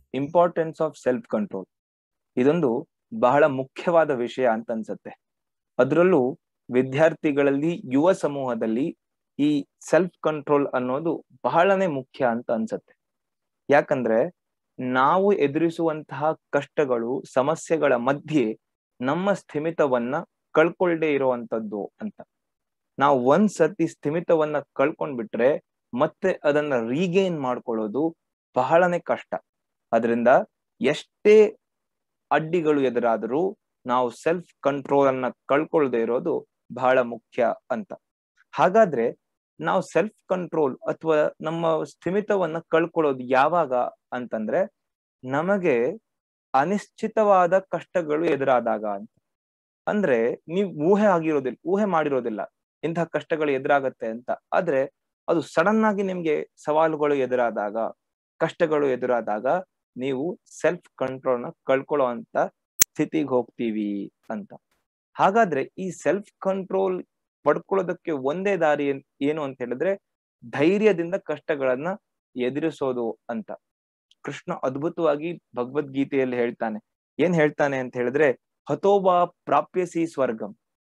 importance of self control ಇದೊಂದು ಬಹಳ ಮುಖ್ಯವಾದ ವಿಷಯ ಅಂತ ಅನ್ಸತ್ತೆ ಅದರಲ್ಲೂ ವಿದ್ಯಾರ್ಥಿಗಳಲ್ಲಿ ಯುವ ಸಮೂಹದಲ್ಲಿ ಈ ಸೆಲ್ಫ್ ಕಂಟ್ರೋಲ್ ಅನ್ನೋದು ಬಹಳನೇ ಮುಖ್ಯ ಅಂತ ಅನ್ಸತ್ತೆ ಯಾಕಂದ್ರೆ ನಾವು ಎದುರಿಸುವಂತಹ ಕಷ್ಟಗಳು ಸಮಸ್ಯೆಗಳ ಮಧ್ಯೆ ನಮ್ಮ ಸ್ಥಿಮಿತವನ್ನ ಕಳ್ಕೊಳ್ದೇ ಇರುವಂತದ್ದು ಅಂತ ನಾವು ಒಂದ್ ಸತಿ ಸ್ಥಿಮಿತವನ್ನ ಕಳ್ಕೊಂಡ್ಬಿಟ್ರೆ ಮತ್ತೆ ಅದನ್ನ ರೀಗೇನ್ ಮಾಡ್ಕೊಳ್ಳೋದು ಬಹಳನೇ ಕಷ್ಟ ಅದರಿಂದ ಎಷ್ಟೇ ಅಡ್ಡಿಗಳು ಎದುರಾದರೂ ನಾವು ಸೆಲ್ಫ್ ಕಂಟ್ರೋಲ್ ಅನ್ನ ಕಳ್ಕೊಳ್ದೇ ಇರೋದು ಬಹಳ ಮುಖ್ಯ ಅಂತ ಹಾಗಾದ್ರೆ ನಾವು ಸೆಲ್ಫ್ ಕಂಟ್ರೋಲ್ ಅಥವಾ ನಮ್ಮ ಸ್ಥಿಮಿತವನ್ನ ಕಳ್ಕೊಳ್ಳೋದು ಯಾವಾಗ ಅಂತಂದ್ರೆ ನಮಗೆ ಅನಿಶ್ಚಿತವಾದ ಕಷ್ಟಗಳು ಎದುರಾದಾಗ ಅಂತ ಅಂದ್ರೆ ನೀವು ಊಹೆ ಆಗಿರೋದಿಲ್ಲ ಊಹೆ ಮಾಡಿರೋದಿಲ್ಲ ಇಂತಹ ಕಷ್ಟಗಳು ಎದುರಾಗತ್ತೆ ಅಂತ ಆದ್ರೆ ಅದು ಸಡನ್ ಆಗಿ ನಿಮ್ಗೆ ಸವಾಲುಗಳು ಎದುರಾದಾಗ ಕಷ್ಟಗಳು ಎದುರಾದಾಗ ನೀವು ಸೆಲ್ಫ್ ಕಂಟ್ರೋಲ್ ನ ಕಳ್ಕೊಳ್ಳೋ ಅಂತ ಸ್ಥಿತಿಗೆ ಹೋಗ್ತೀವಿ ಅಂತ ಹಾಗಾದ್ರೆ ಈ ಸೆಲ್ಫ್ ಕಂಟ್ರೋಲ್ ಪಡ್ಕೊಳ್ಳೋದಕ್ಕೆ ಒಂದೇ ದಾರಿ ಏನು ಅಂತ ಹೇಳಿದ್ರೆ ಧೈರ್ಯದಿಂದ ಕಷ್ಟಗಳನ್ನ ಎದುರಿಸೋದು ಅಂತ ಕೃಷ್ಣ ಅದ್ಭುತವಾಗಿ ಭಗವದ್ಗೀತೆಯಲ್ಲಿ ಹೇಳ್ತಾನೆ ಏನ್ ಹೇಳ್ತಾನೆ ಅಂತ ಹೇಳಿದ್ರೆ ಹತೋಬಾ ಪ್ರಾಪ್ಯಸಿ ಸ್ವರ್ಗಂ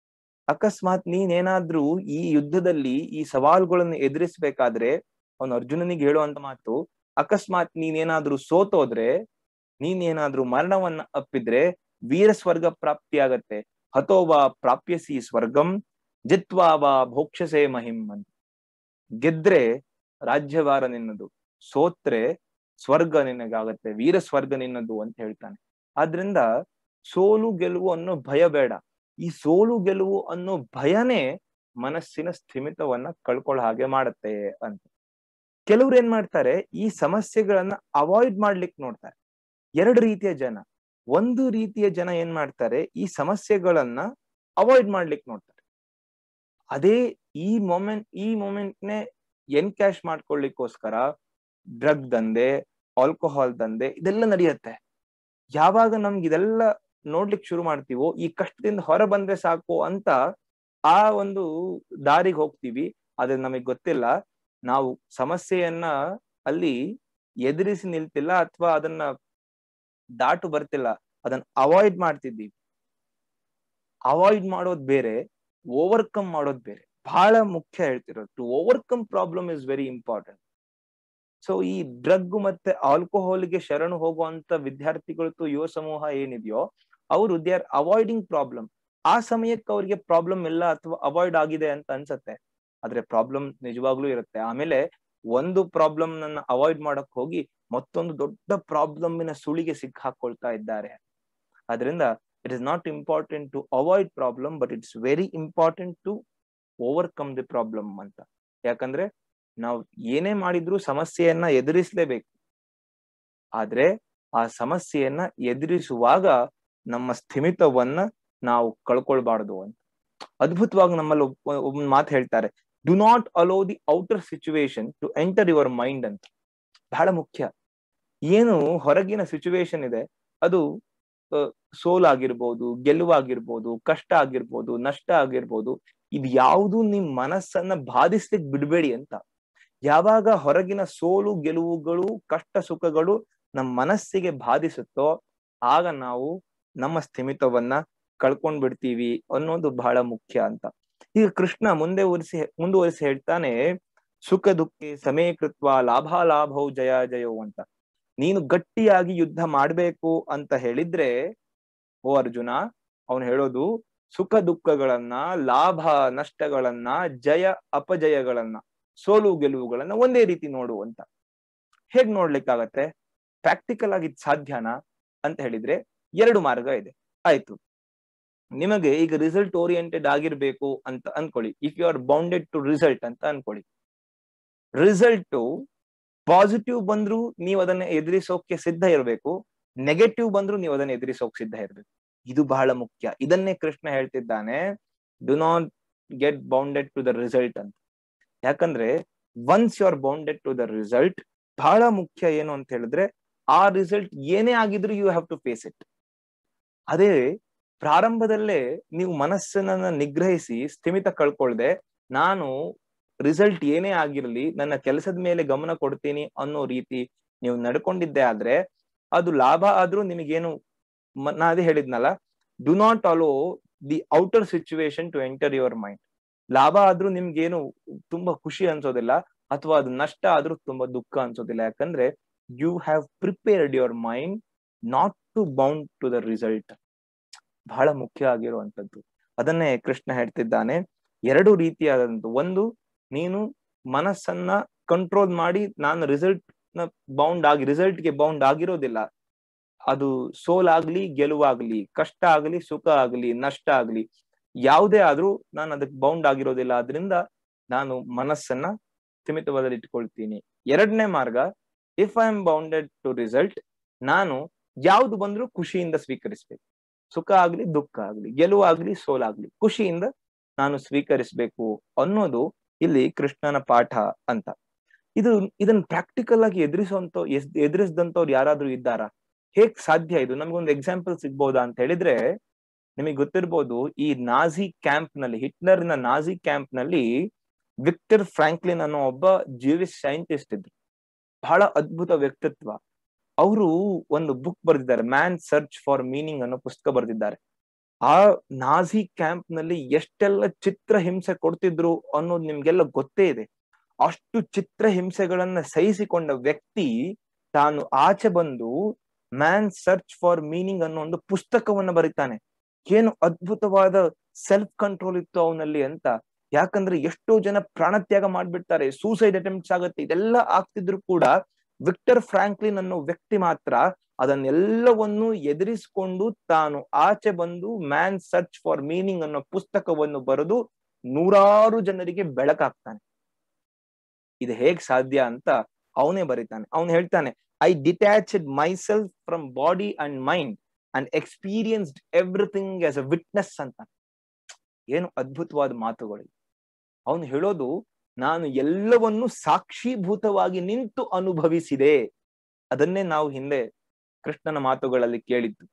ಅಕಸ್ಮಾತ್ ನೀನೇನಾದ್ರೂ ಈ ಯುದ್ಧದಲ್ಲಿ ಈ ಸವಾಲುಗಳನ್ನು ಎದುರಿಸ್ಬೇಕಾದ್ರೆ ಅವನು ಅರ್ಜುನನಿಗೆ ಹೇಳುವಂತ ಮಾತು ಅಕಸ್ಮಾತ್ ನೀನೇನಾದ್ರೂ ಸೋತೋದ್ರೆ ನೀನೇನಾದ್ರೂ ಮರಣವನ್ನ ಅಪ್ಪಿದ್ರೆ ವೀರ ಸ್ವರ್ಗ ಪ್ರಾಪ್ತಿಯಾಗತ್ತೆ ಹತೋಬಾ ಪ್ರಾಪ್ಯಸಿ ಸ್ವರ್ಗಂ ಜಿತ್ವಾ ವಾ ಭೋಕ್ಷಸೆ ಮಹಿಂ ಅಂತ ಗೆದ್ರೆ ರಾಜ್ಯಭಾರ ನಿನ್ನದು ಸೋತ್ರೆ ಸ್ವರ್ಗ ನಿನಗಾಗತ್ತೆ ವೀರ ಸ್ವರ್ಗ ನಿನ್ನದು ಅಂತ ಹೇಳ್ತಾನೆ ಆದ್ರಿಂದ ಸೋಲು ಗೆಲುವು ಅನ್ನೋ ಭಯ ಬೇಡ ಈ ಸೋಲು ಗೆಲುವು ಅನ್ನೋ ಭಯನೇ ಮನಸ್ಸಿನ ಸ್ಥಿಮಿತವನ್ನ ಕಳ್ಕೊಳ್ಳೋ ಹಾಗೆ ಮಾಡತ್ತೆ ಅಂತ ಕೆಲವ್ರು ಏನ್ ಮಾಡ್ತಾರೆ ಈ ಸಮಸ್ಯೆಗಳನ್ನ ಅವಾಯ್ಡ್ ಮಾಡ್ಲಿಕ್ಕೆ ನೋಡ್ತಾರೆ ಎರಡು ರೀತಿಯ ಜನ ಒಂದು ರೀತಿಯ ಜನ ಏನ್ ಮಾಡ್ತಾರೆ ಈ ಸಮಸ್ಯೆಗಳನ್ನ ಅವಾಯ್ಡ್ ಮಾಡ್ಲಿಕ್ಕೆ ನೋಡ್ತಾರೆ ಅದೇ ಈ ಮೊಮೆಂಟ್ ಈ ಮೊಮೆಂಟ್ನೇ ಎನ್ಕ್ಯಾಶ್ ಮಾಡ್ಕೊಳ್ಳಿಕ್ಕೋಸ್ಕರ ಡ್ರಗ್ ದಂಧೆ ಆಲ್ಕೋಹಾಲ್ ದಂಧೆ ಇದೆಲ್ಲ ನಡೆಯುತ್ತೆ ಯಾವಾಗ ನಮ್ಗೆ ಇದೆಲ್ಲ ನೋಡ್ಲಿಕ್ಕೆ ಶುರು ಮಾಡ್ತೀವೋ ಈ ಕಷ್ಟದಿಂದ ಹೊರ ಬಂದ್ರೆ ಸಾಕು ಅಂತ ಆ ಒಂದು ದಾರಿಗೆ ಹೋಗ್ತೀವಿ ಅದ್ರ ನಮಗ್ ಗೊತ್ತಿಲ್ಲ ನಾವು ಸಮಸ್ಯೆಯನ್ನ ಅಲ್ಲಿ ಎದುರಿಸಿ ನಿಲ್ತಿಲ್ಲ ಅಥವಾ ಅದನ್ನ ದಾಟು ಬರ್ತಿಲ್ಲ ಅದನ್ನ ಅವಾಯ್ಡ್ ಮಾಡ್ತಿದ್ದೀವಿ ಅವಾಯ್ಡ್ ಮಾಡೋದ್ ಬೇರೆ ಓವರ್ಕಮ್ ಮಾಡೋದ್ ಬೇರೆ ಬಹಳ ಮುಖ್ಯ ಹೇಳ್ತಿರೋದು to overcome problem is very important so ಈ ಡ್ರಗ್ ಮತ್ತೆ ಆಲ್ಕೋಹಾಲ್ಗೆ ಶರಣು ಹೋಗುವಂತ ವಿದ್ಯಾರ್ಥಿಗಳು ಯುವ ಸಮೂಹ ಏನಿದೆಯೋ ಅವರು ದೇ ಆರ್ ಅವಾಯ್ಡಿಂಗ್ ಪ್ರಾಬ್ಲಮ್ ಆ ಸಮಯಕ್ಕೆ ಅವ್ರಿಗೆ ಪ್ರಾಬ್ಲಮ್ ಇಲ್ಲ ಅಥವಾ ಅವಾಯ್ಡ್ ಆಗಿದೆ ಅಂತ ಅನ್ಸತ್ತೆ ಆದ್ರೆ ಪ್ರಾಬ್ಲಮ್ ನಿಜವಾಗ್ಲೂ ಇರುತ್ತೆ ಆಮೇಲೆ ಒಂದು ಪ್ರಾಬ್ಲಮ್ ನನ್ನ ಅವಾಯ್ಡ್ ಮಾಡಕ್ ಹೋಗಿ ಮತ್ತೊಂದು ದೊಡ್ಡ ಪ್ರಾಬ್ಲಮ್ನ ಸುಳಿಗೆ ಸಿಕ್ ಹಾಕೊಳ್ತಾ ಇದ್ದಾರೆ ಅದರಿಂದ it is not important to avoid problem but it's very important to overcome the problem ಅಂತ ಯಾಕಂದ್ರೆ ನಾವು ಏನೇ ಮಾಡಿದ್ರು ಸಮಸ್ಯೆಯನ್ನ ಎದುರಿಸಲೇಬೇಕು ಆದ್ರೆ ಆ ಸಮಸ್ಯೆಯನ್ನ ಎದುರಿಸುವಾಗ ನಮ್ಮ ಸ್ಥಿಮಿತವನ್ನ ನಾವು ಕಳ್ಕೊಳ್ಬಾರ್ದು ಅಂತ ಅದ್ಭುತವಾಗಿ ನಮ್ಮಲ್ಲಿ ಒಬ್ಬ ಮಾತು ಹೇಳ್ತಾರೆ do not allow the outer situation to enter your mind ಅಂತ ಬಹಳ ಮುಖ್ಯ ಏನು ಹೊರಗಿನ ಸಿಚುವೇಶನ್ ಇದೆ ಅದು ಸೋಲಾಗಿರ್ಬೋದು ಗೆಲುವಾಗಿರ್ಬೋದು ಕಷ್ಟ ಆಗಿರ್ಬೋದು ನಷ್ಟ ಆಗಿರ್ಬೋದು ಇದು ಯಾವುದು ನಿಮ್ ಮನಸ್ಸನ್ನ ಬಾಧಿಸ್ಲಿಕ್ಕೆ ಬಿಡ್ಬೇಡಿ ಅಂತ ಯಾವಾಗ ಹೊರಗಿನ ಸೋಲು ಗೆಲುವುಗಳು ಕಷ್ಟ ಸುಖಗಳು ನಮ್ಮ ಮನಸ್ಸಿಗೆ ಬಾಧಿಸುತ್ತೋ ಆಗ ನಾವು ನಮ್ಮ ಸ್ಥಿಮಿತವನ್ನ ಕಳ್ಕೊಂಡ್ ಬಿಡ್ತೀವಿ ಅನ್ನೋದು ಬಹಳ ಮುಖ್ಯ ಅಂತ ಈಗ ಕೃಷ್ಣ ಮುಂದೆ ಉರಿಸಿ ಮುಂದುವರಿಸಿ ಹೇಳ್ತಾನೆ ಸುಖ ದುಃಖೆ ಸಮೀಕೃತ್ವ ಲಾಭಾಲಾಭವು ಜಯ ಜಯವು ಅಂತ ನೀನು ಗಟ್ಟಿಯಾಗಿ ಯುದ್ಧ ಮಾಡ್ಬೇಕು ಅಂತ ಹೇಳಿದ್ರೆ ಓ ಅರ್ಜುನ ಅವನು ಹೇಳೋದು ಸುಖ ದುಃಖಗಳನ್ನ ಲಾಭ ನಷ್ಟಗಳನ್ನ ಜಯ ಅಪಜಯಗಳನ್ನ ಸೋಲು ಗೆಲುವುಗಳನ್ನ ಒಂದೇ ರೀತಿ ನೋಡು ಅಂತ ಹೇಗ್ ನೋಡ್ಲಿಕ್ಕಾಗತ್ತೆ ಪ್ರಾಕ್ಟಿಕಲ್ ಆಗಿ ಸಾಧ್ಯನಾ ಅಂತ ಹೇಳಿದ್ರೆ ಎರಡು ಮಾರ್ಗ ಇದೆ ಆಯ್ತು ನಿಮಗೆ ಈಗ ರಿಸಲ್ಟ್ ಓರಿಯೆಂಟೆಡ್ ಆಗಿರ್ಬೇಕು ಅಂತ ಅನ್ಕೊಳ್ಳಿ if you are bounded to result ಅಂತ ಅನ್ಕೊಳ್ಳಿ ರಿಸಲ್ಟ್ ಪಾಸಿಟಿವ್ ಬಂದ್ರು ನೀವು ಅದನ್ನ ಎದುರಿಸೋಕೆ ಸಿದ್ಧ ಇರಬೇಕು ನೆಗೆಟಿವ್ ಬಂದ್ರು ನೀವು ಅದನ್ನ ಎದುರಿಸೋಕೆ ಸಿದ್ಧ ಇರಬೇಕು ಇದು ಬಹಳ ಮುಖ್ಯ ಇದನ್ನೇ ಕೃಷ್ಣ ಹೇಳ್ತಿದ್ದಾನೆ do not get bounded to the result ಅಂತ ಯಾಕಂದ್ರೆ once you are bounded to the result ಬಹಳ ಮುಖ್ಯ ಏನು ಅಂತ ಹೇಳಿದ್ರೆ ಆ ರಿಸಲ್ಟ್ ಏನೇ ಆಗಿದ್ರು you have to face it ಅದೇ ಪ್ರಾರಂಭದಲ್ಲೇ ನೀವು ಮನಸ್ಸನ್ನ ನಿಗ್ರಹಿಸಿ ಸ್ಥಿಮಿತ ಕಳ್ಕೊಳ್ದೆ ನಾನು ರಿಸಲ್ಟ್ ಏನೇ ಆಗಿರಲಿ ನನ್ನ ಕೆಲಸದ ಮೇಲೆ ಗಮನ ಕೊಡ್ತೀನಿ ಅನ್ನೋ ರೀತಿ ನೀವು ನಡ್ಕೊಂಡಿದ್ದೆ ಆದ್ರೆ ಅದು ಲಾಭ ಆದ್ರೂ ನಿಮಗೇನು ಮ- ನಾ ಅದೇ ಹೇಳಿದ್ನಲ್ಲ do not allow the outer situation to enter your mind ಲಾಭ ಆದ್ರೂ ನಿಮ್ಗೇನು ತುಂಬಾ ಖುಷಿ ಅನ್ಸೋದಿಲ್ಲ ಅಥವಾ ಅದು ನಷ್ಟ ಆದ್ರೂ ತುಂಬಾ ದುಃಖ ಅನ್ಸೋದಿಲ್ಲ ಯಾಕಂದ್ರೆ you have prepared your mind not to bound to the result ಬಹಳ ಮುಖ್ಯ ಆಗಿರುವಂತದ್ದು ಅದನ್ನೇ ಕೃಷ್ಣ ಹೇಳ್ತಿದ್ದಾನೆ ಎರಡು ರೀತಿಯಾದಂತ ಒಂದು ನೀನು ಮನಸ್ಸನ್ನ ಕಂಟ್ರೋಲ್ ಮಾಡಿ ನಾನು ರಿಸಲ್ಟ್ ನ ಬೌಂಡ್ ಆಗಿ ರಿಸಲ್ಟ್ ಗೆ ಬೌಂಡ್ ಆಗಿರೋದಿಲ್ಲ ಅದು ಸೋಲಾಗ್ಲಿ ಗೆಲುವಾಗ್ಲಿ ಕಷ್ಟ ಆಗ್ಲಿ ಸುಖ ಆಗ್ಲಿ ನಷ್ಟ ಆಗ್ಲಿ ಯಾವುದೇ ಆದ್ರೂ ನಾನು ಅದಕ್ಕೆ ಬೌಂಡ್ ಆಗಿರೋದಿಲ್ಲ ಆದ್ರಿಂದ ನಾನು ಮನಸ್ಸನ್ನ ಸ್ಥಿಮಿತವಾದಲ್ಲಿ ಇಟ್ಕೊಳ್ತೀನಿ ಎರಡನೇ ಮಾರ್ಗ if I am bounded to result ನಾನು ಯಾವ್ದು ಬಂದ್ರೂ ಖುಷಿಯಿಂದ ಸ್ವೀಕರಿಸ್ಬೇಕು ಸುಖ ಆಗ್ಲಿ ದುಃಖ ಆಗ್ಲಿ ಗೆಲುವಾಗ್ಲಿ ಸೋಲಾಗ್ಲಿ ಖುಷಿಯಿಂದ ನಾನು ಸ್ವೀಕರಿಸ್ಬೇಕು ಅನ್ನೋದು ಇಲ್ಲಿ ಕೃಷ್ಣನ ಪಾಠ ಅಂತ ಇದು ಇದನ್ನ ಪ್ರಾಕ್ಟಿಕಲ್ ಆಗಿ ಎದುರಿಸುವಂತ ಎದುರಿಸಿದಂತವ್ರು ಯಾರಾದ್ರೂ ಇದ್ದಾರಾ ಹೇಗ್ ಸಾಧ್ಯ ಇದು ನಮ್ಗೊಂದು ಎಕ್ಸಾಂಪಲ್ ಸಿಗ್ಬೋದಾ ಅಂತ ಹೇಳಿದ್ರೆ ನಿಮಗೆ ಗೊತ್ತಿರ್ಬೋದು ಈ ನಾಜಿ ಕ್ಯಾಂಪ್ ನಲ್ಲಿ ಹಿಟ್ಲರ್ನ ನಾಜಿ ಕ್ಯಾಂಪ್ ನಲ್ಲಿ ವಿಕ್ಟರ್ ಫ್ರಾಂಕ್ಲಿನ್ ಅನ್ನೋ ಒಬ್ಬ ಜೀವಿಸ್ ಸೈಂಟಿಸ್ಟ್ ಇದ್ರು ಬಹಳ ಅದ್ಭುತ ವ್ಯಕ್ತಿತ್ವ ಅವರು ಒಂದು ಬುಕ್ ಬರೆದಿದ್ದಾರೆ ಮ್ಯಾನ್ ಸರ್ಚ್ ಫಾರ್ ಮೀನಿಂಗ್ ಅನ್ನೋ ಪುಸ್ತಕ ಬರೆದಿದ್ದಾರೆ ಆ ನಾಜಿ ಕ್ಯಾಂಪ್ ನಲ್ಲಿ ಎಷ್ಟೆಲ್ಲ ಚಿತ್ರ ಹಿಂಸೆ ಕೊಡ್ತಿದ್ರು ಅನ್ನೋದು ನಿಮ್ಗೆಲ್ಲ ಗೊತ್ತೇ ಇದೆ ಅಷ್ಟು ಚಿತ್ರ ಹಿಂಸೆಗಳನ್ನ ಸಹಿಸಿಕೊಂಡ ವ್ಯಕ್ತಿ ತಾನು ಆಚೆ ಬಂದು ಮ್ಯಾನ್ ಸರ್ಚ್ ಫಾರ್ ಮೀನಿಂಗ್ ಅನ್ನೋ ಒಂದು ಪುಸ್ತಕವನ್ನ ಬರೀತಾನೆ ಏನು ಅದ್ಭುತವಾದ ಸೆಲ್ಫ್ ಕಂಟ್ರೋಲ್ ಇತ್ತು ಅವನಲ್ಲಿ ಅಂತ ಯಾಕಂದ್ರೆ ಎಷ್ಟೋ ಜನ ಪ್ರಾಣತ್ಯಾಗ ಮಾಡ್ಬಿಡ್ತಾರೆ ಸೂಸೈಡ್ ಅಟೆಂಪ್ಟ್ಸ್ ಆಗತ್ತೆ ಇದೆಲ್ಲ ಆಗ್ತಿದ್ರು ಕೂಡ ವಿಕ್ಟರ್ ಫ್ರಾಂಕ್ಲಿನ್ ಅನ್ನೋ ವ್ಯಕ್ತಿ ಮಾತ್ರ ಅದನ್ನೆಲ್ಲವನ್ನು ಎದುರಿಸಿಕೊಂಡು ತಾನು ಆಚೆ ಬಂದು ಮ್ಯಾನ್ ಸರ್ಚ್ ಫಾರ್ ಮೀನಿಂಗ್ ಅನ್ನೋ ಪುಸ್ತಕವನ್ನು ಬರೆದು ನೂರಾರು ಜನರಿಗೆ ಬೆಳಕಾಗ್ತಾನೆ ಇದು ಹೇಗ್ ಸಾಧ್ಯ ಅಂತ ಅವನೇ ಬರೀತಾನೆ ಅವನು ಹೇಳ್ತಾನೆ I detached myself from body and mind and experienced everything as a witness ಅಂತ ಏನು ಅದ್ಭುತವಾದ ಮಾತುಗಳು ಅವನು ಹೇಳೋದು ನಾನು ಎಲ್ಲವನ್ನು ಸಾಕ್ಷೀಭೂತವಾಗಿ ನಿಂತು ಅನುಭವಿಸಿದೆ ಅದನ್ನೇ ನಾವು ಹಿಂದೆ ಕೃಷ್ಣನ ಮಾತುಗಳಲ್ಲಿ ಕೇಳಿದ್ದು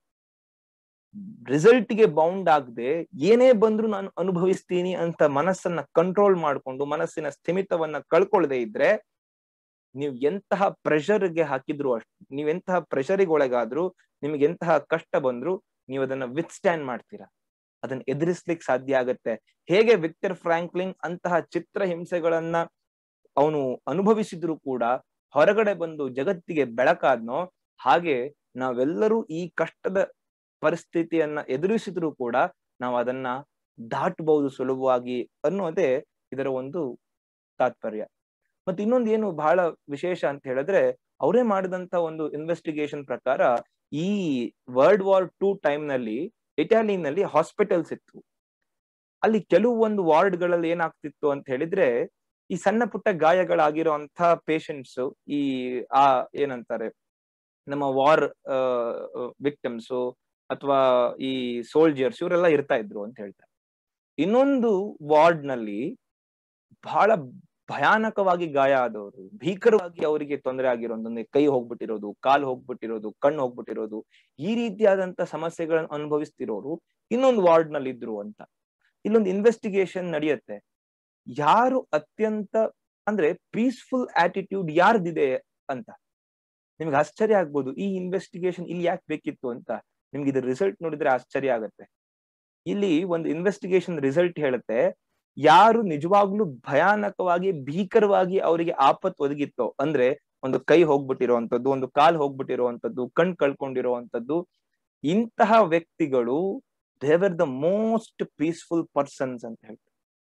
ರಿಸಲ್ಟ್ ಗೆ ಬೌಂಡ್ ಆಗದೆ ಏನೇ ಬಂದ್ರು ನಾನು ಅನುಭವಿಸ್ತೀನಿ ಅಂತ ಮನಸ್ಸನ್ನ ಕಂಟ್ರೋಲ್ ಮಾಡ್ಕೊಂಡು ಮನಸ್ಸಿನ ಸ್ಥಿಮಿತವನ್ನ ಕಳ್ಕೊಳ್ಳದೆ ಇದ್ರೆ ನೀವು ಎಂತಹ ಪ್ರೆಷರ್ಗೆ ಹಾಕಿದ್ರು ಅಷ್ಟು ನೀವ್ ಎಂತಹ ಪ್ರೆಷರಿಗೆ ಒಳಗಾದ್ರು ನಿಮ್ಗೆ ಎಂತಹ ಕಷ್ಟ ಬಂದ್ರು ನೀವು ಅದನ್ನ ವಿತ್ ಸ್ಟ್ಯಾಂಡ್ ಮಾಡ್ತೀರಾ ಅದನ್ನ ಎದುರಿಸ್ಲಿಕ್ಕೆ ಸಾಧ್ಯ ಆಗತ್ತೆ ಹೇಗೆ ವಿಕ್ಟರ್ ಫ್ರಾಂಕ್ಲಿನ್ ಅಂತಹ ಚಿತ್ರ ಹಿಂಸೆಗಳನ್ನ ಅವನು ಅನುಭವಿಸಿದ್ರು ಕೂಡ ಹೊರಗಡೆ ಬಂದು ಜಗತ್ತಿಗೆ ಬೆಳಕಾದ್ನೋ ಹಾಗೆ ನಾವೆಲ್ಲರೂ ಈ ಕಷ್ಟದ ಪರಿಸ್ಥಿತಿಯನ್ನ ಎದುರಿಸಿದ್ರು ಕೂಡ ನಾವು ಅದನ್ನ ದಾಟಬಹುದು ಸುಲಭವಾಗಿ ಅನ್ನೋದೇ ಇದರ ಒಂದು ತಾತ್ಪರ್ಯ ಮತ್ತೆ ಇನ್ನೊಂದು ಏನು ಬಹಳ ವಿಶೇಷ ಅಂತ ಹೇಳಿದ್ರೆ ಅವರೇ ಮಾಡಿದಂತ ಒಂದು ಇನ್ವೆಸ್ಟಿಗೇಷನ್ ಪ್ರಕಾರ ಈ ವರ್ಲ್ಡ್ ವಾರ್ ಟೂ ಟೈಮ್ ನಲ್ಲಿ ಇಟಾಲಿನಲ್ಲಿ ಹಾಸ್ಪಿಟಲ್ಸ್ ಇತ್ತು ಅಲ್ಲಿ ಕೆಲವು ಒಂದು ವಾರ್ಡ್ಗಳಲ್ಲಿ ಏನಾಗ್ತಿತ್ತು ಅಂತ ಹೇಳಿದ್ರೆ ಈ ಸಣ್ಣ ಪುಟ್ಟ ಗಾಯಗಳಾಗಿರೋ ಅಂತ ಪೇಷಂಟ್ಸ್ ಈ ಆ ಏನಂತಾರೆ ನಮ್ಮ ವಾರ್ ವಿಕ್ಟಿಮ್ಸ್ ಅಥವಾ ಈ ಸೋಲ್ಜರ್ಸ್ ಇವರೆಲ್ಲ ಇರ್ತಾ ಇದ್ರು ಅಂತ ಹೇಳ್ತಾರೆ ಇನ್ನೊಂದು ವಾರ್ಡ್ ನಲ್ಲಿ ಬಹಳ ಭಯಾನಕವಾಗಿ ಗಾಯ ಆದವರು ಭೀಕರವಾಗಿ ಅವರಿಗೆ ತೊಂದರೆ ಆಗಿರೋದು ಕೈ ಹೋಗ್ಬಿಟ್ಟಿರೋದು ಕಾಲು ಹೋಗ್ಬಿಟ್ಟಿರೋದು ಕಣ್ಣು ಹೋಗ್ಬಿಟ್ಟಿರೋದು ಈ ರೀತಿಯಾದಂತ ಸಮಸ್ಯೆಗಳನ್ನು ಅನುಭವಿಸ್ತಿರೋರು ಇನ್ನೊಂದು ವಾರ್ಡ್ ನಲ್ಲಿ ಇದ್ರು ಅಂತ ಇಲ್ಲೊಂದು ಇನ್ವೆಸ್ಟಿಗೇಷನ್ ನಡೆಯುತ್ತೆ ಯಾರು ಅತ್ಯಂತ ಅಂದ್ರೆ ಪೀಸ್ಫುಲ್ ಆಟಿಟ್ಯೂಡ್ ಯಾರ್ದಿದೆ ಅಂತ ನಿಮ್ಗೆ ಆಶ್ಚರ್ಯ ಆಗ್ಬೋದು ಈ ಇನ್ವೆಸ್ಟಿಗೇಷನ್ ಇಲ್ಲಿ ಯಾಕೆ ಬೇಕಿತ್ತು ಅಂತ ನಿಮ್ಗೆ ಇದ್ರ ರಿಸಲ್ಟ್ ನೋಡಿದ್ರೆ ಆಶ್ಚರ್ಯ ಆಗತ್ತೆ ಇಲ್ಲಿ ಒಂದು ಇನ್ವೆಸ್ಟಿಗೇಷನ್ ರಿಸಲ್ಟ್ ಹೇಳುತ್ತೆ ಯಾರು ನಿಜವಾಗ್ಲೂ ಭಯಾನಕವಾಗಿ ಭೀಕರವಾಗಿ ಅವರಿಗೆ ಆಪತ್ ಒದಗಿತ್ತೋ ಅಂದ್ರೆ ಒಂದು ಕೈ ಹೋಗ್ಬಿಟ್ಟಿರುವಂತದ್ದು ಒಂದು ಕಾಲ್ ಹೋಗ್ಬಿಟ್ಟಿರುವಂತದ್ದು ಕಣ್ ಕಳ್ಕೊಂಡಿರುವಂತದ್ದು ಇಂತಹ ವ್ಯಕ್ತಿಗಳು ದೇವರ್ ದ ಮೋಸ್ಟ್ ಪೀಸ್ಫುಲ್ ಪರ್ಸನ್ಸ್ ಅಂತ ಹೇಳ್ತಾರೆ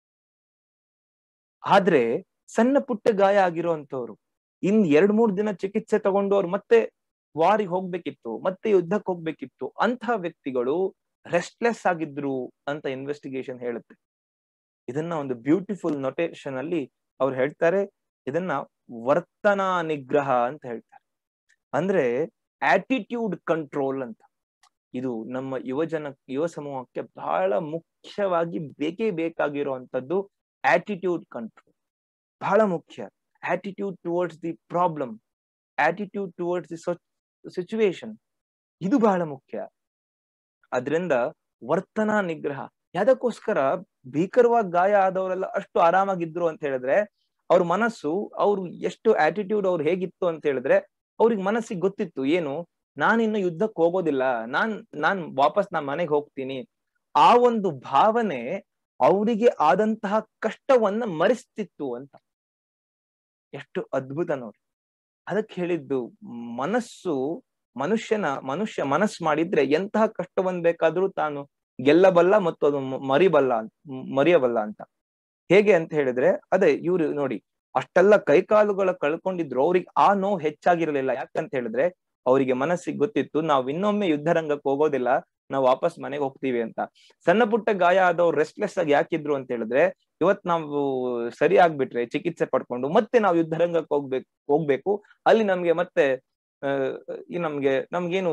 ಆದ್ರೆ ಸಣ್ಣ ಪುಟ್ಟ ಗಾಯ ಆಗಿರುವಂತವ್ರು ಇನ್ ಎರಡ್ ಮೂರ್ ದಿನ ಚಿಕಿತ್ಸೆ ತಗೊಂಡು ಅವ್ರು ಮತ್ತೆ ವಾರಿಗೆ ಹೋಗ್ಬೇಕಿತ್ತು ಮತ್ತೆ ಯುದ್ಧಕ್ಕೆ ಹೋಗ್ಬೇಕಿತ್ತು ಅಂತಹ ವ್ಯಕ್ತಿಗಳು ರೆಸ್ಟ್ಲೆಸ್ ಆಗಿದ್ರು ಅಂತ ಇನ್ವೆಸ್ಟಿಗೇಷನ್ ಹೇಳುತ್ತೆ ಇದನ್ನ ಒಂದು ಬ್ಯೂಟಿಫುಲ್ ನೊಟೇಶನ್ ಅಲ್ಲಿ ಅವ್ರು ಹೇಳ್ತಾರೆ ಇದನ್ನ ವರ್ತನಾ ನಿಗ್ರಹ ಅಂತ ಹೇಳ್ತಾರೆ ಅಂದ್ರೆ ಆಟಿಟ್ಯೂಡ್ ಕಂಟ್ರೋಲ್ ಅಂತ ಇದು ನಮ್ಮ ಯುವಜನ ಯುವ ಸಮೂಹಕ್ಕೆ ಬಹಳ ಮುಖ್ಯವಾಗಿ ಬೇಕೇ ಬೇಕಾಗಿರುವಂತದ್ದು ಆಟಿಟ್ಯೂಡ್ ಕಂಟ್ರೋಲ್ ಬಹಳ ಮುಖ್ಯ attitude towards the problem attitude towards the situation ಇದು ಬಹಳ ಮುಖ್ಯ ಅದರಿಂದ ವರ್ತನಾ ನಿಗ್ರಹ ಯಾದಕ್ಕೋಸ್ಕರ ಭೀಕರವಾಗಿ ಗಾಯ ಆದವರೆಲ್ಲ ಅಷ್ಟು ಆರಾಮಾಗಿದ್ರು ಅಂತ ಹೇಳಿದ್ರೆ ಅವ್ರ ಮನಸ್ಸು ಅವ್ರು ಎಷ್ಟು ಆಟಿಟ್ಯೂಡ್ ಅವ್ರು ಹೇಗಿತ್ತು ಅಂತ ಹೇಳಿದ್ರೆ ಅವ್ರಿಗೆ ಮನಸ್ಸಿಗೆ ಗೊತ್ತಿತ್ತು ಏನು ನಾನು ಇನ್ನು ಯುದ್ಧಕ್ಕೆ ಹೋಗೋದಿಲ್ಲ ನಾನ್ ನಾನ್ ವಾಪಸ್ ನಾ ಮನೆಗೆ ಹೋಗ್ತೀನಿ ಆ ಒಂದು ಭಾವನೆ ಅವರಿಗೆ ಆದಂತಹ ಕಷ್ಟವನ್ನ ಮರೆಸ್ತಿತ್ತು ಅಂತ ಎಷ್ಟು ಅದ್ಭುತ ನೋಡಿ ಅದಕ್ಕೆ ಹೇಳಿದ್ದು ಮನಸ್ಸು ಮನುಷ್ಯನ ಮನುಷ್ಯ ಮನಸ್ಸು ಮಾಡಿದ್ರೆ ಎಂತಹ ಕಷ್ಟವನ್ನ ಬೇಕಾದ್ರೂ ತಾನು ಗೆಲ್ಲಬಲ್ಲ ಮತ್ತು ಅದು ಮರಿಬಲ್ಲ ಮರೆಯಬಲ್ಲ ಅಂತ ಹೇಗೆ ಅಂತ ಹೇಳಿದ್ರೆ ಅದೇ ಇವ್ರು ನೋಡಿ ಅಷ್ಟೆಲ್ಲ ಕೈಕಾಲುಗಳ ಕಳ್ಕೊಂಡಿದ್ರು ಅವ್ರಿಗೆ ಆ ನೋವು ಹೆಚ್ಚಾಗಿರ್ಲಿಲ್ಲ ಯಾಕಂತ ಹೇಳಿದ್ರೆ ಅವರಿಗೆ ಮನಸ್ಸಿಗೆ ಗೊತ್ತಿತ್ತು ನಾವು ಇನ್ನೊಮ್ಮೆ ಯುದ್ಧರಂಗಕ್ಕೆ ಹೋಗೋದಿಲ್ಲ ನಾವು ವಾಪಸ್ ಮನೆಗೆ ಹೋಗ್ತೀವಿ ಅಂತ ಸಣ್ಣ ಪುಟ್ಟ ಗಾಯ ಆದವ್ರು ರೆಸ್ಟ್ಲೆಸ್ ಆಗಿ ಯಾಕಿದ್ರು ಅಂತ ಹೇಳಿದ್ರೆ ಇವತ್ ನಾವು ಸರಿ ಆಗ್ಬಿಟ್ರೆ ಚಿಕಿತ್ಸೆ ಪಡ್ಕೊಂಡು ಮತ್ತೆ ನಾವು ಯುದ್ಧರಂಗಕ್ಕೆ ಹೋಗ್ಬೇಕು ಹೋಗ್ಬೇಕು ಅಲ್ಲಿ ನಮ್ಗೆ ಮತ್ತೆ ಈ ನಮ್ಗೆ ನಮ್ಗೇನು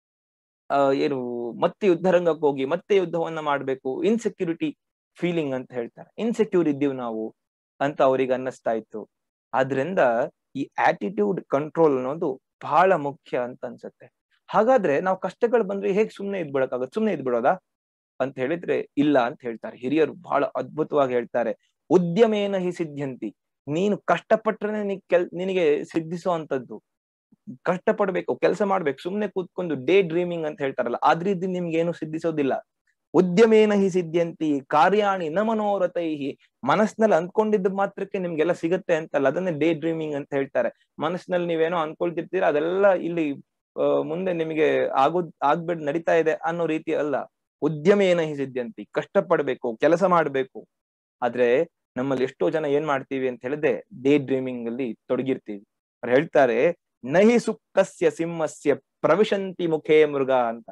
ಆ ಏನು ಮತ್ತೆ ಯುದ್ಧರಂಗಕ್ಕೆ ಹೋಗಿ ಮತ್ತೆ ಯುದ್ಧವನ್ನ ಮಾಡ್ಬೇಕು ಇನ್ಸೆಕ್ಯೂರಿಟಿ ಫೀಲಿಂಗ್ ಅಂತ ಹೇಳ್ತಾರೆ ಇನ್ಸೆಕ್ಯೂರ್ ಇದ್ದೀವಿ ನಾವು ಅಂತ ಅವ್ರಿಗೆ ಅನ್ನಿಸ್ತಾ ಇತ್ತು ಆದ್ರಿಂದ ಈ ಆಟಿಟ್ಯೂಡ್ ಕಂಟ್ರೋಲ್ ಅನ್ನೋದು ಬಹಳ ಮುಖ್ಯ ಅಂತ ಅನ್ಸುತ್ತೆ ಹಾಗಾದ್ರೆ ನಾವು ಕಷ್ಟಗಳು ಬಂದ್ರೆ ಹೇಗ್ ಸುಮ್ನೆ ಇದ್ಬಿಡಕ್ಕಾಗತ್ತೆ ಸುಮ್ನೆ ಇದ್ಬಿಡೋದಾ ಅಂತ ಹೇಳಿದ್ರೆ ಇಲ್ಲ ಅಂತ ಹೇಳ್ತಾರೆ ಹಿರಿಯರು ಬಹಳ ಅದ್ಭುತವಾಗಿ ಹೇಳ್ತಾರೆ ಉದ್ಯಮೇನ ಹಿ ಸಿದ್ಧಂತಿ ನೀನು ಕಷ್ಟಪಟ್ರೆ ನೀ ಕೆಲ್ ನಿನಗೆ ಸಿದ್ಧಿಸುವಂತದ್ದು ಕಷ್ಟಪಡ್ಬೇಕು ಕೆಲಸ ಮಾಡ್ಬೇಕು ಸುಮ್ನೆ ಕೂತ್ಕೊಂಡು ಡೇ ಡ್ರೀಮಿಂಗ್ ಅಂತ ಹೇಳ್ತಾರಲ್ಲ ಆದ್ರಿಂದ ನಿಮ್ಗೆ ಏನು ಸಿದ್ಧಿಸೋದಿಲ್ಲ ಉದ್ಯಮೇನ ಹಿ ಸಿದ್ಧಂತಿ ಕಾರ್ಯಾಣಿ ನ ಮನೋರಥೈಹಿ ಮನಸ್ಸಿನಲ್ಲಿ ಅಂದ್ಕೊಂಡಿದ್ದ ಮಾತ್ರಕ್ಕೆ ನಿಮ್ಗೆಲ್ಲ ಸಿಗುತ್ತೆ ಅಂತಲ್ಲ ಅದನ್ನೇ ಡೇ ಡ್ರೀಮಿಂಗ್ ಅಂತ ಹೇಳ್ತಾರೆ ಮನಸ್ಸಿನಲ್ಲಿ ನೀವೇನೋ ಅನ್ಕೊಳ್ತಿರ್ತೀರ ಅದೆಲ್ಲ ಇಲ್ಲಿ ಮುಂದೆ ನಿಮಗೆ ಆಗೋದ್ ಆಗ್ಬಿಡ್ ನಡೀತಾ ಇದೆ ಅನ್ನೋ ರೀತಿ ಅಲ್ಲ ಉದ್ಯಮೇನ ಹಿ ಸಿದ್ಧಂತಿ ಕಷ್ಟಪಡ್ಬೇಕು ಕೆಲಸ ಮಾಡ್ಬೇಕು ಆದ್ರೆ ನಮ್ಮಲ್ಲಿ ಎಷ್ಟೋ ಜನ ಏನ್ ಮಾಡ್ತೀವಿ ಅಂತ ಹೇಳಿದ್ರೆ ಡೇ ಡ್ರೀಮಿಂಗ್ ಅಲ್ಲಿ ತೊಡಗಿರ್ತೀವಿ ಅವ್ರು ಹೇಳ್ತಾರೆ ನಹಿ ಸುಪ್ತಸ್ಯ ಸಿಂಹಸ್ಯ ಪ್ರವಿಶಂತಿ ಮುಖೇ ಮೃಗ ಅಂತ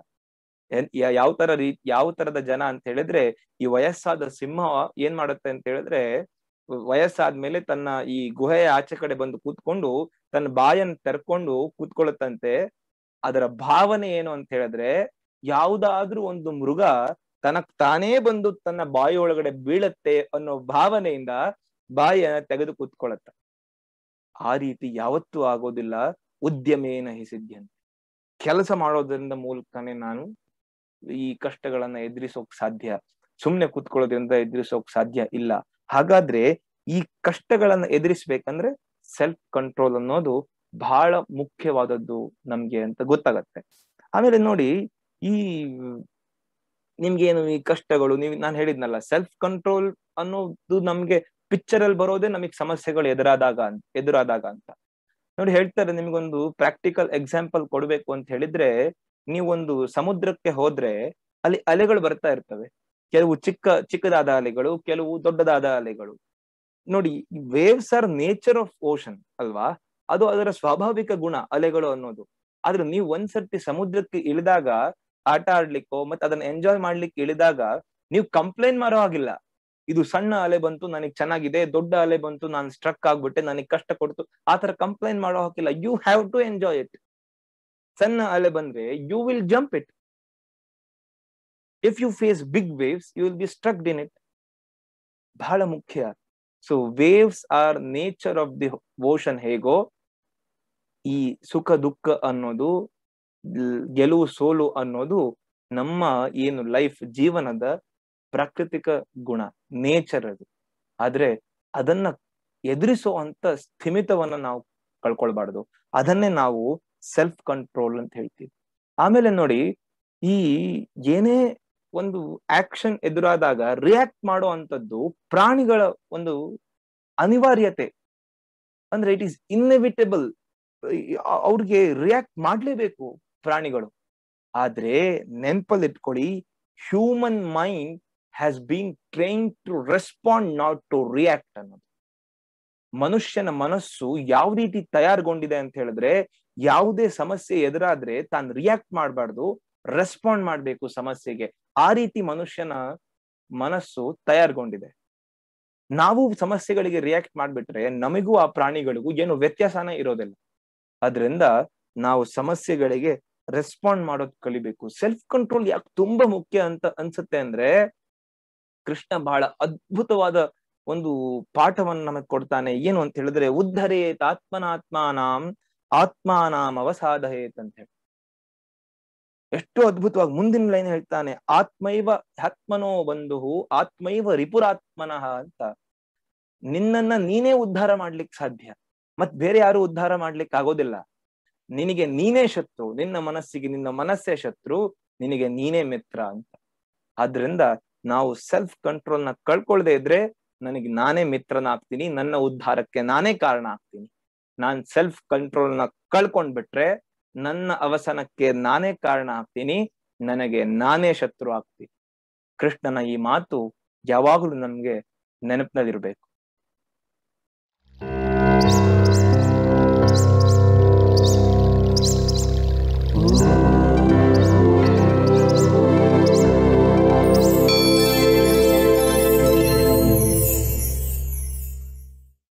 ಯಾವ ತರ ರೀ ಯಾವ ತರದ ಜನ ಅಂತ ಹೇಳಿದ್ರೆ ಈ ವಯಸ್ಸಾದ ಸಿಂಹ ಏನ್ ಮಾಡುತ್ತೆ ಅಂತ ಹೇಳಿದ್ರೆ ವಯಸ್ಸಾದ್ಮೇಲೆ ತನ್ನ ಈ ಗುಹೆಯ ಆಚೆ ಕಡೆ ಬಂದು ಕೂತ್ಕೊಂಡು ತನ್ನ ಬಾಯನ್ನ ತೆರ್ಕೊಂಡು ಕೂತ್ಕೊಳ್ಳುತ್ತಂತೆ ಅದರ ಭಾವನೆ ಏನು ಅಂತ ಹೇಳಿದ್ರೆ ಯಾವುದಾದ್ರೂ ಒಂದು ಮೃಗ ತನಕ್ ತಾನೇ ಬಂದು ತನ್ನ ಬಾಯಿ ಒಳಗಡೆ ಬೀಳತ್ತೆ ಅನ್ನೋ ಭಾವನೆಯಿಂದ ಬಾಯಿಯನ್ನ ತೆಗೆದು ಕೂತ್ಕೊಳ್ಳುತ್ತೆ ಆ ರೀತಿ ಯಾವತ್ತೂ ಆಗೋದಿಲ್ಲ ಉದ್ಯಮೇನ ಹಿಸಿದ್ಯಂತೆ ಕೆಲಸ ಮಾಡೋದ್ರಿಂದ ಮೂಲಕನೇ ನಾನು ಈ ಕಷ್ಟಗಳನ್ನ ಎದುರಿಸೋಕ್ ಸಾಧ್ಯ ಸುಮ್ನೆ ಕೂತ್ಕೊಳ್ಳೋದ್ರಿಂದ ಎದುರಿಸೋಕ್ ಸಾಧ್ಯ ಇಲ್ಲ ಹಾಗಾದ್ರೆ ಈ ಕಷ್ಟಗಳನ್ನ ಎದುರಿಸ್ಬೇಕಂದ್ರೆ ಸೆಲ್ಫ್ ಕಂಟ್ರೋಲ್ ಅನ್ನೋದು ಬಹಳ ಮುಖ್ಯವಾದದ್ದು ನಮ್ಗೆ ಅಂತ ಗೊತ್ತಾಗತ್ತೆ ಆಮೇಲೆ ನೋಡಿ ಈ ನಿಮ್ಗೇನು ಈ ಕಷ್ಟಗಳು ನೀವು ನಾನು ಹೇಳಿದ್ನಲ್ಲ ಸೆಲ್ಫ್ ಕಂಟ್ರೋಲ್ ಅನ್ನೋದು ನಮ್ಗೆ ಪಿಕ್ಚರ್ ಅಲ್ಲಿ ಬರೋದೇ ನಮಗ್ ಸಮಸ್ಯೆಗಳು ಎದುರಾದಾಗ ಎದುರಾದಾಗ ಅಂತ ನೋಡಿ ಹೇಳ್ತಾರೆ ನಿಮ್ಗೊಂದು ಪ್ರಾಕ್ಟಿಕಲ್ ಎಕ್ಸಾಂಪಲ್ ಕೊಡ್ಬೇಕು ಅಂತ ಹೇಳಿದ್ರೆ ನೀವೊಂದು ಸಮುದ್ರಕ್ಕೆ ಹೋದ್ರೆ ಅಲ್ಲಿ ಅಲೆಗಳು ಬರ್ತಾ ಇರ್ತವೆ ಕೆಲವು ಚಿಕ್ಕ ಚಿಕ್ಕದಾದ ಅಲೆಗಳು ಕೆಲವು ದೊಡ್ಡದಾದ ಅಲೆಗಳು ನೋಡಿ waves are nature of ocean ಅಲ್ವಾ ಅದು ಅದರ ಸ್ವಾಭಾವಿಕ ಗುಣ ಅಲೆಗಳು ಅನ್ನೋದು ಆದ್ರೆ ನೀವು ಒಂದ್ಸರ್ತಿ ಸಮುದ್ರಕ್ಕೆ ಇಳಿದಾಗ ಆಟ ಆಡ್ಲಿಕ್ಕೋ ಮತ್ತೆ ಅದನ್ನ ಎಂಜಾಯ್ ಮಾಡ್ಲಿಕ್ಕೆ ಇಳಿದಾಗ ನೀವು ಕಂಪ್ಲೇಂಟ್ ಮಾಡೋ ಹಾಗಿಲ್ಲ ಇದು ಸಣ್ಣ ಅಲೆ ಬಂತು ನನಗೆ ಚೆನ್ನಾಗಿದೆ ದೊಡ್ಡ ಅಲೆ ಬಂತು ನಾನು ಸ್ಟ್ರಕ್ ಆಗ್ಬಿಟ್ಟೆ ನನಗೆ ಕಷ್ಟ ಕೊಡ್ತು ಆತರ ಕಂಪ್ಲೇಂಟ್ ಮಾಡೋ ಹಾಕಿಲ್ಲ you have to enjoy it ಸಣ್ಣ ಅಲೆ ಬಂದ್ರೆ you will jump it if you face big waves you will be strucked in it ಬಹಳ ಮುಖ್ಯ so waves are nature of the ocean ಹೇಗೋ ಈ ಸುಖ ದುಃಖ ಅನ್ನೋದು ಗೆಲುವು ಸೋಲು ಅನ್ನೋದು ನಮ್ಮ ಏನು ಲೈಫ್ ಜೀವನದ ಪ್ರಾಕೃತಿಕ ಗುಣ ನೇಚರ್ ಅದು ಆದ್ರೆ ಅದನ್ನ ಎದುರಿಸುವಂತ ಸ್ಥಿಮಿತವನ್ನ ನಾವು ಕಳ್ಕೊಳ್ಬಾರ್ದು ಅದನ್ನೇ ನಾವು ಸೆಲ್ಫ್ ಕಂಟ್ರೋಲ್ ಅಂತ ಹೇಳ್ತೀವಿ ಆಮೇಲೆ ನೋಡಿ ಈ ಏನೇ ಒಂದು ಆಕ್ಷನ್ ಎದುರಾದಾಗ ರಿಯಾಕ್ಟ್ ಮಾಡೋ ಅಂತದ್ದು ಪ್ರಾಣಿಗಳ ಒಂದು ಅನಿವಾರ್ಯತೆ ಅಂದ್ರೆ ಇಟ್ ಈಸ್ ಇನ್ಎವಿಟೇಬಲ್ ಅವ್ರಿಗೆ ರಿಯಾಕ್ಟ್ ಮಾಡ್ಲೇಬೇಕು ಪ್ರಾಣಿಗಳು ಆದ್ರೆ ನೆನ್ಪಲ್ಲಿ ಇಟ್ಕೊಳ್ಳಿ human mind has been train to respond not to react ಅನ್ನೋದು ಮನುಷ್ಯನ ಮನಸ್ಸು ಯಾವ ರೀತಿ ತಯಾರುಗೊಂಡಿದೆ ಅಂತ ಹೇಳಿದ್ರೆ ಯಾವುದೇ ಸಮಸ್ಯೆ ಎದುರಾದ್ರೆ ತಾನು ರಿಯಾಕ್ಟ್ ಮಾಡಬಾರ್ದು ರೆಸ್ಪಾಂಡ್ ಮಾಡ್ಬೇಕು ಸಮಸ್ಯೆಗೆ ಆ ರೀತಿ ಮನುಷ್ಯನ ಮನಸ್ಸು ತಯಾರುಗೊಂಡಿದೆ ನಾವು ಸಮಸ್ಯೆಗಳಿಗೆ ರಿಯಾಕ್ಟ್ ಮಾಡ್ಬಿಟ್ರೆ ನಮಗೂ ಆ ಪ್ರಾಣಿಗಳಿಗೂ ಏನು ವ್ಯತ್ಯಾಸನೇ ಇರೋದಿಲ್ಲ ಅದರಿಂದ ನಾವು ಸಮಸ್ಯೆಗಳಿಗೆ ರೆಸ್ಪಾಂಡ್ ಮಾಡೋದ್ ಕಲಿಬೇಕು ಸೆಲ್ಫ್ ಕಂಟ್ರೋಲ್ ಯಾಕೆ ತುಂಬಾ ಮುಖ್ಯ ಅಂತ ಅನ್ಸುತ್ತೆ ಅಂದ್ರೆ ಕೃಷ್ಣ ಬಹಳ ಅದ್ಭುತವಾದ ಒಂದು ಪಾಠವನ್ನು ನಮಗ್ ಕೊಡ್ತಾನೆ ಏನು ಅಂತ ಹೇಳಿದ್ರೆ ಉದ್ಧರೇತ್ ಆತ್ಮನಾತ್ಮಾನಾಂ ಆತ್ಮಾನಾಂ ಅವಸಾಧಯೇತ್ ಅಂತ ಹೇಳಿ ಎಷ್ಟು ಅದ್ಭುತವಾಗಿ ಮುಂದಿನ ಲೈನ್ ಹೇಳ್ತಾನೆ ಆತ್ಮೈವ ಆತ್ಮನೋ ಬಂಧು ಆತ್ಮೈವ ರಿಪುರಾತ್ಮನಃ ಅಂತ ನಿನ್ನನ್ನ ನೀನೇ ಉದ್ಧಾರ ಮಾಡ್ಲಿಕ್ಕೆ ಸಾಧ್ಯ ಮತ್ ಬೇರೆ ಯಾರು ಉದ್ಧಾರ ಮಾಡ್ಲಿಕ್ಕೆ ಆಗೋದಿಲ್ಲ ನಿನಗೆ ನೀನೇ ಶತ್ರು ನಿನ್ನ ಮನಸ್ಸಿಗೆ ನಿನ್ನ ಮನಸ್ಸೇ ಶತ್ರು ನಿನಗೆ ನೀನೇ ಮಿತ್ರ ಅಂತ ಆದ್ರಿಂದ ನಾವು ಸೆಲ್ಫ್ ಕಂಟ್ರೋಲ್ ನ ಕಳ್ಕೊಳ್ದೆ ಇದ್ರೆ ನನಗೆ ನಾನೇ ಮಿತ್ರನಾಗ್ತೀನಿ ನನ್ನ ಉದ್ಧಾರಕ್ಕೆ ನಾನೇ ಕಾರಣ ಆಗ್ತೀನಿ ನಾನ್ ಸೆಲ್ಫ್ ಕಂಟ್ರೋಲ್ ನ ಕಳ್ಕೊಂಡ್ಬಿಟ್ರೆ ನನ್ನ ಅವಸಾನಕ್ಕೆ ನಾನೇ ಕಾರಣ ಆಗ್ತೀನಿ ನನಗೆ ನಾನೇ ಶತ್ರು ಆಗ್ತೀನಿ ಕೃಷ್ಣನ ಈ ಮಾತು ಯಾವಾಗಲೂ ನಮ್ಗೆ ನೆನಪಿನಲ್ಲಿರ್ಬೇಕು